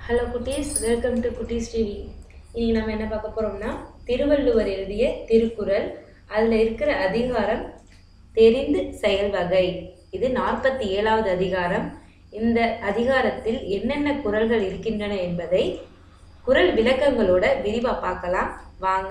hello குட்டீஸ் welcome to குட்டீஸ் TV இன்னைக்கு நம்ம என்ன பார்க்க போகிறோம்னா திருவள்ளுவர் எழுதிய திருக்குறள் அதில் இருக்கிற அதிகாரம் தெரிந்து செயல் வகை இது நாற்பத்தி ஏழாவது அதிகாரம் இந்த அதிகாரத்தில் என்னென்ன குறள்கள் இருக்கின்றன என்பதை குறள் விளக்கங்களோட விரிவாக பார்க்கலாம் வாங்க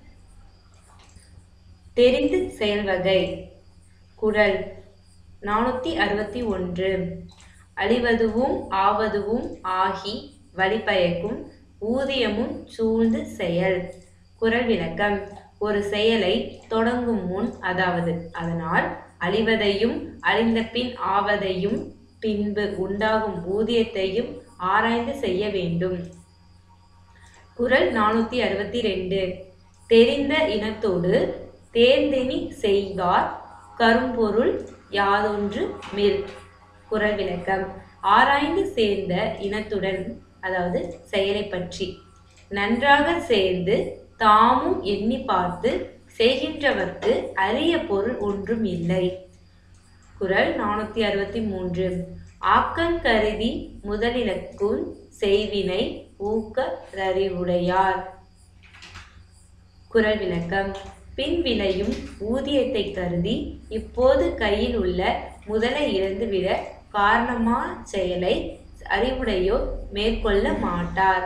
தெரிந்து செயல் வகை குறள் நானூற்றி அறுபத்தி ஒன்று அழிவதுவும் ஆவதுவும் ஆகி வழிபயக்கும் ஊதியமும் சூழ்ந்து செயல் குறள் விளக்கம் ஒரு செயலை தொடங்கும் முன் அதாவது அதனால் அழிவதையும் அழிந்த பின் ஆவதையும் பின்பு உண்டாகும் ஊதியத்தையும் ஆராய்ந்து செய்ய வேண்டும் குறள் நானூற்றி அறுபத்தி ரெண்டு தெரிந்த இனத்தோடு தேர்ந்தெனி செய்தார் கரும்பொருள் யாதொன்று மில் குறள் விளக்கம் ஆராய்ந்து சேர்ந்த இனத்துடன் அதாவது செயலை பற்றி நன்றாக சேர்ந்து தாமும் எண்ணி பார்த்து செய்கின்றவர்க்கு அரிய பொருள் ஒன்றும் இல்லை குறள் நானூற்றி அறுபத்தி மூன்று ஆக்கங்கருதி முதலிலக்கும் செய்வினை ஊக்கரறிவுடையார் குறள் விளக்கம் பின் விளையும் ஊதியத்தை கருதி இப்போது கையில் உள்ள முதலை இழந்துவிட காரணமா செயலை அறிவுடையோர் மேற்கொள்ள மாட்டார்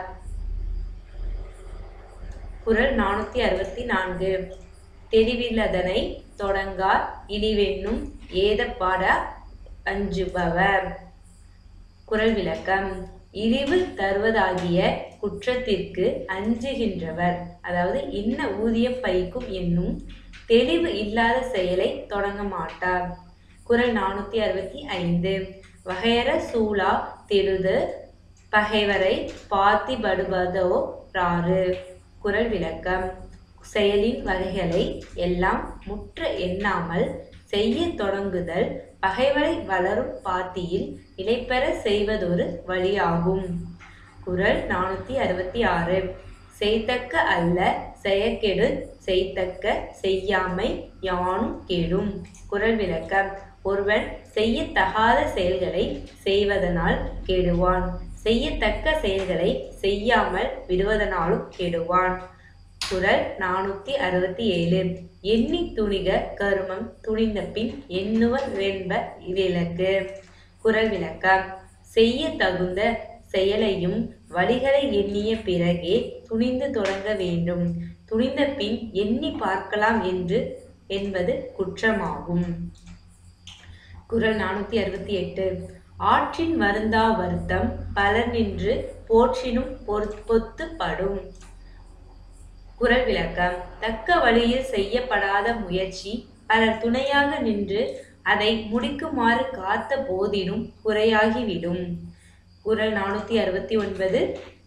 குறள் நானூற்றி அறுபத்தி நான்கு தெரிவில்லதனை தொடங்கார் இழிவென்னும் ஏதப்பாட அஞ்சுபவர் குறள் விளக்கம் இழிவு தருவதாகிய குற்றத்திற்கு அஞ்சுகின்றவர் அதாவது இன்ன ஊதியம் பைக்கும் என்னும் தெளிவு இல்லாத செயலை தொடங்க மாட்டார் குறள் நானூற்றி அறுபத்தி ஐந்து வகையற சூழா தெழுது பகைவரை பார்த்திபடுவதோ ராறு குறள் விளக்கம் செயலின் வகைகளை எல்லாம் முற்ற எண்ணாமல் செய்ய தொடங்குதல் பகைவரை வளரும் பாத்தியில் நிலைபெற செய்வதொரு வழியாகும் குறள் நானூற்றி அறுபத்தி ஆறு செய்தக்க அல்ல செயக்கெடு செய்தக்க செய்யாமை யானும் கெடும் குறள் விளக்கம் ஒருவன் செய்யத்தகாத செயல்களை செய்வதனால் கெடுவான் செய்யத்தக்க செயல்களை செய்யாமல் விடுவதனாலும் கெடுவான் குறள் நானூற்றி அறுபத்தி ஏழு எண்ணி துணிக கருமம் துணிந்த பின் எண்ணுவர் வெண்ப விளக்கு குறள் விளக்கம் செய்ய தகுந்த செயலையும் வழிகளை எண்ணிய பிறகே துணிந்து தொடங்க வேண்டும் துணிந்த பின் எண்ணி பார்க்கலாம் என்று என்பது குற்றமாகும் குறள் நானூற்றி அறுபத்தி எட்டு ஆற்றின் வருந்தா வருத்தம் பலர் நின்று போற்றினும் பொத்துப்படும் குறள் விளக்கம் தக்க வழியில் செய்யப்படாத முயற்சி பலர் துணையாக நின்று அதை முடிக்குமாறு காத்த போதினும் குறையாகிவிடும் குறள் நானூற்றி அறுபத்தி ஒன்பது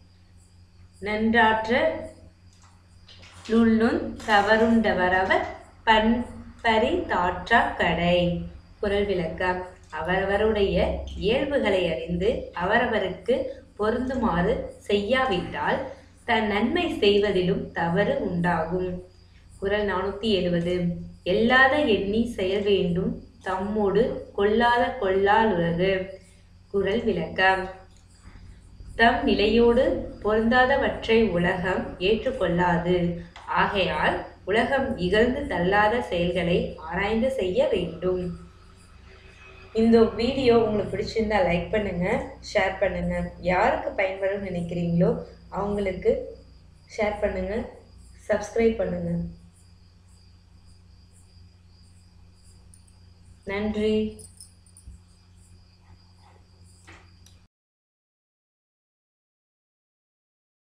நன்றாற்ற நுண்ணுன் தவறுண்டவரவர் பண்பரி தாற்றா கடை குறள் விளக்கம் அவரவருடைய இயல்புகளை அறிந்து அவரவருக்கு பொருந்துமாறு செய்யாவிட்டால் தன் நன்மை செய்வதிலும் தவறு உண்டாகும் குறள் நானூற்றி எழுபது எல்லாத எண்ணி செயல் வேண்டும் தம்மோடு கொல்லாத கொல்லால் உலகு குறள் விளக்கம் தம் நிலையோடு பொருந்தாதவற்றை உலகம் ஏற்றுக்கொள்ளாது ஆகையால் உலகம் இகழ்ந்து தள்ளாத செயல்களை ஆராய்ந்து செய்ய வேண்டும் இந்த வீடியோ உங்களுக்கு பிடிச்சிருந்தா லைக் பண்ணுங்க ஷேர் பண்ணுங்க யாருக்கு பயன்படும் நினைக்கிறீங்களோ அவங்களுக்கு ஷேர் பண்ணுங்க சப்ஸ்கிரைப் பண்ணுங்க நன்றி